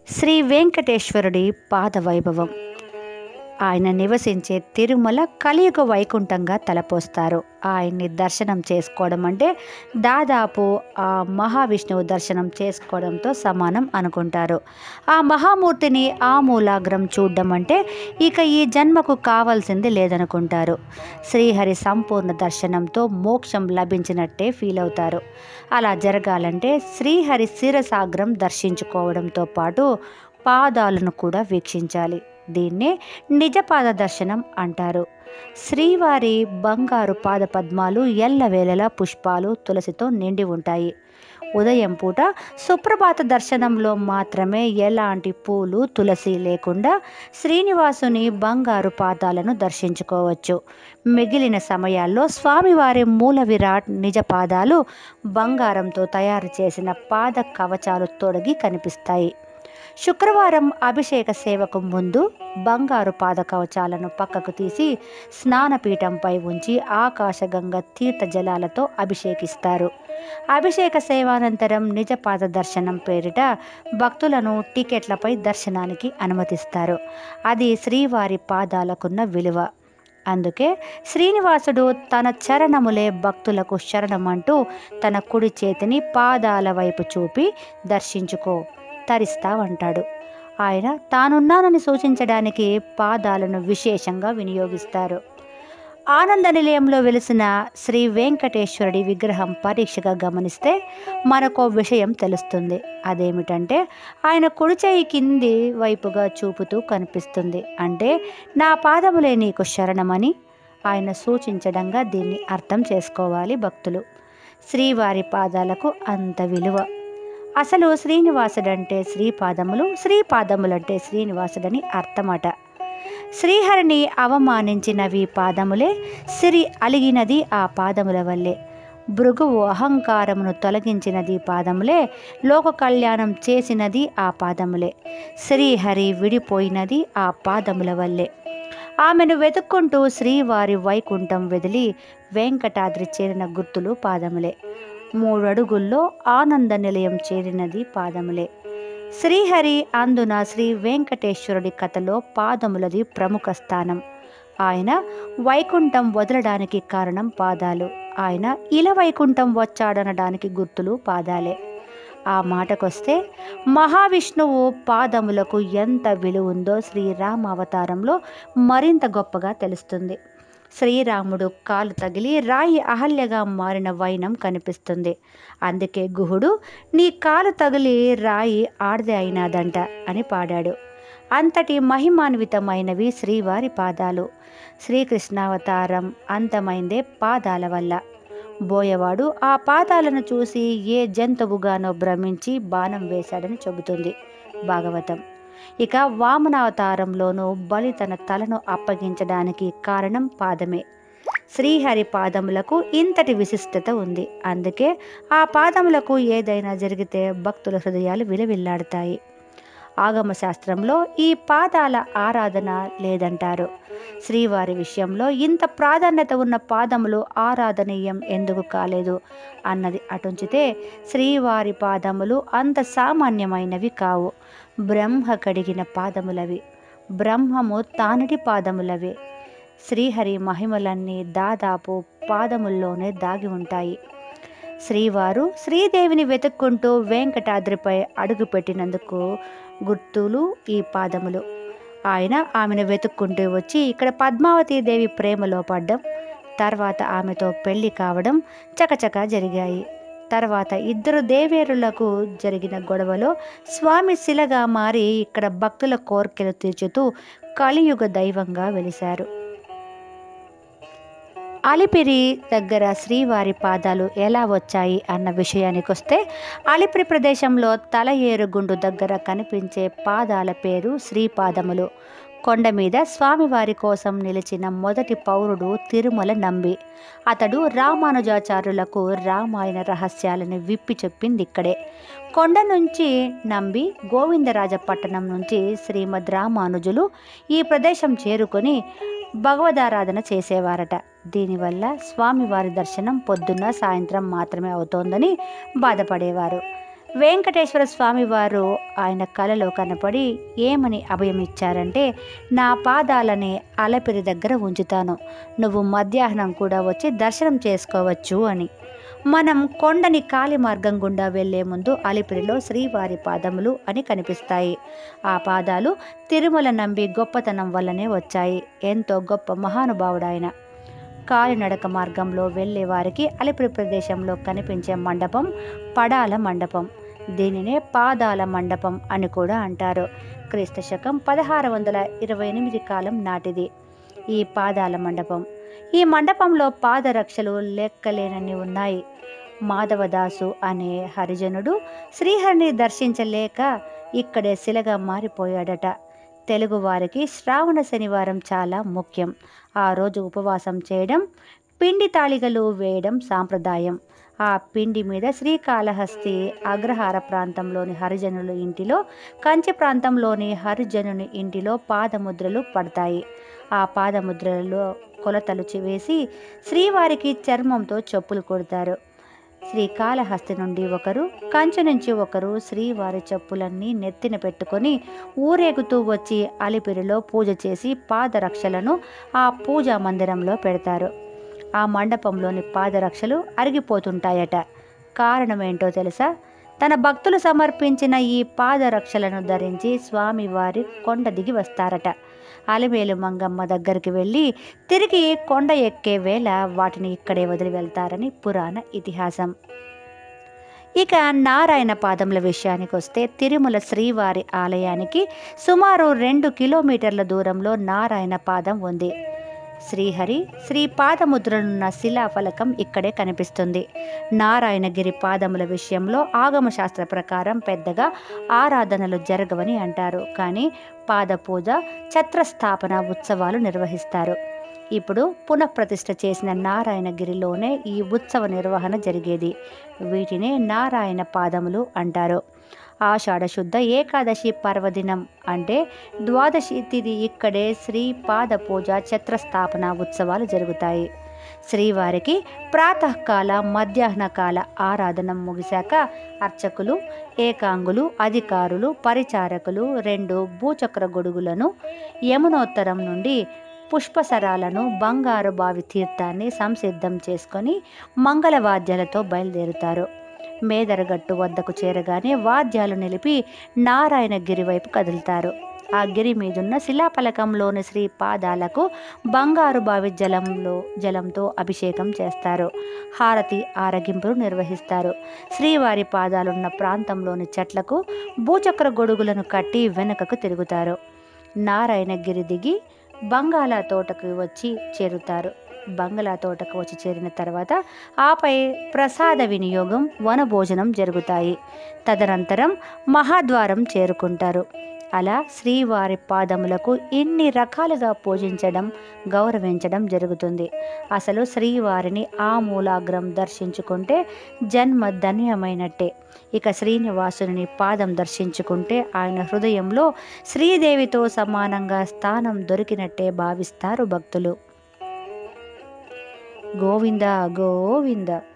శ్రీ వెంకటేశ్వరుడి పాద వైభవం ఆయన నివసించే తిరుమల కలియుగ వైకుంఠంగా తలపోస్తారు ఆయన్ని దర్శనం చేసుకోవడం అంటే దాదాపు ఆ మహావిష్ణువు దర్శనం చేసుకోవడంతో సమానం అనుకుంటారు ఆ మహామూర్తిని ఆ మూలాగ్రం చూడడం అంటే ఇక ఈ జన్మకు కావాల్సింది లేదనుకుంటారు శ్రీహరి సంపూర్ణ దర్శనంతో మోక్షం లభించినట్టే ఫీల్ అవుతారు అలా జరగాలంటే శ్రీహరి శిరసాగ్రం దర్శించుకోవడంతో పాటు పాదాలను కూడా వీక్షించాలి దీన్నే నిజపాద దర్శనం అంటారు శ్రీవారి బంగారు పాద పద్మాలు ఎల్లవేళలా పుష్పాలు తులసితో నిండి ఉంటాయి ఉదయం పూట సుప్రభాత దర్శనంలో మాత్రమే ఎలాంటి పూలు తులసి లేకుండా శ్రీనివాసుని బంగారు పాదాలను దర్శించుకోవచ్చు మిగిలిన సమయాల్లో స్వామివారి మూల విరాట్ నిజ పాదాలు బంగారంతో తయారు చేసిన పాద కవచాలు తొడిగి కనిపిస్తాయి శుక్రవారం అభిషేక సేవకు ముందు బంగారు పాద కవచాలను పక్కకు తీసి స్నానపీఠంపై ఉంచి ఆకాశగంగ తీర్థ జలాలతో అభిషేకిస్తారు అభిషేక సేవానంతరం నిజపాద దర్శనం పేరిట భక్తులను టికెట్లపై దర్శనానికి అనుమతిస్తారు అది శ్రీవారి పాదాలకున్న విలువ అందుకే శ్రీనివాసుడు తన చరణములే భక్తులకు శరణమంటూ తన కుడి చేతిని పాదాల వైపు చూపి దర్శించుకో తరిస్తావంటాడు ఆయన తానున్నానని సూచించడానికి పాదాలను విశేషంగా వినియోగిస్తారు ఆనంద నిలయంలో వెలిసిన శ్రీ వెంకటేశ్వరుడి విగ్రహం పరీక్షగా గమనిస్తే మనకో విషయం తెలుస్తుంది అదేమిటంటే ఆయన కుడి చేయి కింది వైపుగా చూపుతూ కనిపిస్తుంది అంటే నా పాదములే నీకు శరణమని ఆయన సూచించడంగా దీన్ని అర్థం చేసుకోవాలి భక్తులు శ్రీవారి పాదాలకు అంత విలువ అసలు శ్రీనివాసుడంటే శ్రీపాదములు శ్రీపాదములంటే శ్రీనివాసుడని అర్థమట శ్రీహరిని అవమానించినవి పాదములే సిరి అలిగినది ఆ పాదముల వల్లే భృగువు అహంకారమును తొలగించినది పాదములే లోక కళ్యాణం చేసినది ఆ పాదములే శ్రీహరి విడిపోయినది ఆ పాదముల వల్లే ఆమెను వెతుక్కుంటూ శ్రీవారి వైకుంఠం వెదిలి వెంకటాద్రి చేరిన గుర్తులు పాదములే మూడడుగుల్లో ఆనంద నిలయం చేరినది పాదములే శ్రీహరి అందున శ్రీ వెంకటేశ్వరుడి కథలో పాదములది ప్రముఖ స్థానం ఆయన వైకుంఠం వదలడానికి కారణం పాదాలు ఆయన ఇల వైకుంఠం వచ్చాడనడానికి గుర్తులు పాదాలే ఆ మాటకొస్తే మహావిష్ణువు పాదములకు ఎంత విలువ ఉందో శ్రీరామ అవతారంలో మరింత గొప్పగా తెలుస్తుంది శ్రీరాముడు కాలు తగిలి రాయి అహల్యగా మారిన వైనం కనిపిస్తుంది అందుకే గుహుడు నీ కాలు తగిలి రాయి ఆడదే అయినాదంట అని పాడాడు అంతటి మహిమాన్వితమైనవి శ్రీవారి పాదాలు శ్రీకృష్ణావతారం అంతమైందే పాదాల వల్ల బోయవాడు ఆ పాదాలను చూసి ఏ జంతువుగానో భ్రమించి బాణం వేశాడని చెబుతుంది భాగవతం ఇక వామనావతారంలోనూ బలి తన తలను అప్పగించడానికి కారణం పాదమే శ్రీహరి పాదములకు ఇంతటి విశిష్టత ఉంది అందుకే ఆ పాదములకు ఏదైనా జరిగితే భక్తుల హృదయాలు విలవిల్లాడుతాయి ఆగమ శాస్త్రంలో ఈ పాదాల ఆరాధన లేదంటారు శ్రీవారి విషయంలో ఇంత ప్రాధాన్యత ఉన్న పాదములు ఆరాధనీయం ఎందుకు కాలేదు అన్నది అటుంచితే శ్రీవారి పాదములు అంత సామాన్యమైనవి కావు బ్రహ్మ కడిగిన పాదములవి బ్రహ్మము తానటి పాదములవే శ్రీహరి మహిమలన్నీ దాదాపు పాదముల్లోనే దాగి ఉంటాయి శ్రీవారు శ్రీదేవిని వెతుక్కుంటూ వెంకటాద్రిపై అడుగుపెట్టినందుకు గుర్తులు ఈ పాదములు ఆయన ఆమెను వెతుక్కుంటూ వచ్చి ఇక్కడ పద్మావతి దేవి ప్రేమలో పడ్డం తర్వాత ఆమెతో పెళ్లి కావడం చకచకా జరిగాయి తర్వాత ఇద్దరు దేవేరులకు జరిగిన గొడవలో స్వామి శిలగా మారి ఇక్కడ భక్తుల కోర్కెలు తీర్చుతూ కలియుగ దైవంగా వెలిశారు అలిపిరి దగ్గర శ్రీవారి పాదాలు ఎలా వచ్చాయి అన్న విషయానికి వస్తే అలిపిరి ప్రదేశంలో తల ఏరుగుండు దగ్గర కనిపించే పాదాల పేరు శ్రీపాదములు కొండ మీద స్వామివారి కోసం నిలిచిన మొదటి పౌరుడు తిరుమల నంబి అతడు రామానుజాచార్యులకు రామాయణ రహస్యాలను విప్పి చెప్పింది ఇక్కడే కొండ నుంచి నంబి గోవిందరాజపట్టణం నుంచి శ్రీమద్ రామానుజులు ఈ ప్రదేశం చేరుకొని భగవదారాధన చేసేవారట దీనివల్ల స్వామివారి దర్శనం పొద్దున్న సాయంత్రం మాత్రమే అవుతోందని బాధపడేవారు వెంకటేశ్వర స్వామి వారు ఆయన కలలో కనపడి ఏమని అభయం ఇచ్చారంటే నా పాదాలని అలపిరి దగ్గర ఉంచుతాను నువ్వు మధ్యాహ్నం కూడా వచ్చి దర్శనం చేసుకోవచ్చు అని మనం కొండని కాలి మార్గం గుండా వెళ్లే ముందు అలిపిరిలో శ్రీవారి పాదములు అని కనిపిస్తాయి ఆ పాదాలు తిరుమల నంబి గొప్పతనం వల్లనే వచ్చాయి ఎంతో గొప్ప మహానుభావుడు ఆయన కాలినడక మార్గంలో వెళ్ళే వారికి అలిపిరి ప్రదేశంలో కనిపించే మండపం పడాల మండపం దీనినే పాదాల మండపం అని కూడా అంటారు క్రీస్తు శకం పదహారు వందల ఇరవై ఎనిమిది కాలం నాటిది ఈ పాదాల మండపం ఈ మండపంలో పాదరక్షలు లెక్కలేనన్ని ఉన్నాయి మాధవదాసు అనే హరిజనుడు శ్రీహరిని దర్శించలేక ఇక్కడే శిలగా మారిపోయాడట తెలుగువారికి శ్రావణ శనివారం చాలా ముఖ్యం ఆ రోజు ఉపవాసం చేయడం పిండి తాళిగలు వేయడం సాంప్రదాయం ఆ పిండి మీద శ్రీకాళహస్తి అగ్రహార ప్రాంతంలోని హరిజనుల ఇంటిలో కంచి ప్రాంతంలోని హరిజనుని ఇంటిలో పాదముద్రలు పడతాయి ఆ పాదముద్రలలో కొలతలు వేసి శ్రీవారికి చర్మంతో చెప్పులు కొడతారు శ్రీకాళహస్తి నుండి ఒకరు కంచు నుంచి ఒకరు శ్రీవారి చెప్పులన్నీ నెత్తిన పెట్టుకొని ఊరేగుతూ వచ్చి అలిపిరిలో పూజ చేసి పాదరక్షలను ఆ పూజా మందిరంలో పెడతారు ఆ మండపంలోని పాదరక్షలు అరిగిపోతుంటాయట కారణమేంటో తెలుసా తన భక్తులు సమర్పించిన ఈ పాదరక్షలను ధరించి స్వామివారి కొండ దిగి వస్తారట అలిమేలు మంగమ్మ దగ్గరికి వెళ్ళి తిరిగి కొండ ఎక్కే వేళ వాటిని ఇక్కడే వదిలి వెళ్తారని పురాణ ఇతిహాసం ఇక నారాయణ పాదముల విషయానికి వస్తే తిరుమల శ్రీవారి ఆలయానికి సుమారు రెండు కిలోమీటర్ల దూరంలో నారాయణ పాదం ఉంది శ్రీహరి శ్రీ పాదముద్రనున్న శిలాఫలకం ఇక్కడే కనిపిస్తుంది నారాయణగిరి పాదముల విషయంలో ఆగమ శాస్త్ర ప్రకారం పెద్దగా ఆరాధనలు జరగవని అంటారు కానీ పాదపూజ ఛత్రస్థాపన ఉత్సవాలు నిర్వహిస్తారు ఇప్పుడు పునఃప్రతిష్ఠ చేసిన నారాయణగిరిలోనే ఈ ఉత్సవ నిర్వహణ జరిగేది వీటినే నారాయణ పాదములు అంటారు ఆషాఢ శుద్ధ ఏకాదశి పర్వదినం అంటే ద్వాదశి తిథి ఇక్కడే శ్రీ పాద పూజ ఛత్రస్థాపన ఉత్సవాలు జరుగుతాయి శ్రీవారికి ప్రాతకాల మధ్యాహ్న కాల ఆరాధన ముగిశాక అర్చకులు ఏకాంగులు అధికారులు పరిచారకులు రెండు భూచక్ర గొడుగులను యమునోత్తరం నుండి పుష్పసరాలను బంగారు బావి తీర్థాన్ని సంసిద్ధం చేసుకొని మంగళవాద్యాలతో బయలుదేరుతారు మేదరగట్టు వద్దకు చేరగానే వాద్యాలు నిలిపి నారాయణగిరి వైపు కదులుతారు ఆ గిరి మీదున్న శిలాఫలకంలోని శ్రీ పాదాలకు బంగారు బావి జలంలో జలంతో అభిషేకం చేస్తారు హారతి ఆరగింపులు నిర్వహిస్తారు శ్రీవారి పాదాలున్న ప్రాంతంలోని చెట్లకు భూచక్ర గొడుగులను కట్టి వెనుకకు తిరుగుతారు నారాయణగిరి దిగి బంగాళా తోటకు వచ్చి చేరుతారు బంగళా తోటకు వచ్చి చేరిన తర్వాత ఆపై ప్రసాద వినియోగం వనభోజనం జరుగుతాయి తదనంతరం మహాద్వారం చేరుకుంటారు అలా శ్రీవారి పాదములకు ఇన్ని రకాలుగా పూజించడం గౌరవించడం జరుగుతుంది అసలు శ్రీవారిని ఆ మూలాగ్రం దర్శించుకుంటే జన్మ ధన్యమైనట్టే ఇక శ్రీనివాసుని పాదం దర్శించుకుంటే ఆయన హృదయంలో శ్రీదేవితో సమానంగా స్థానం దొరికినట్టే భావిస్తారు భక్తులు గోవింద గోవింద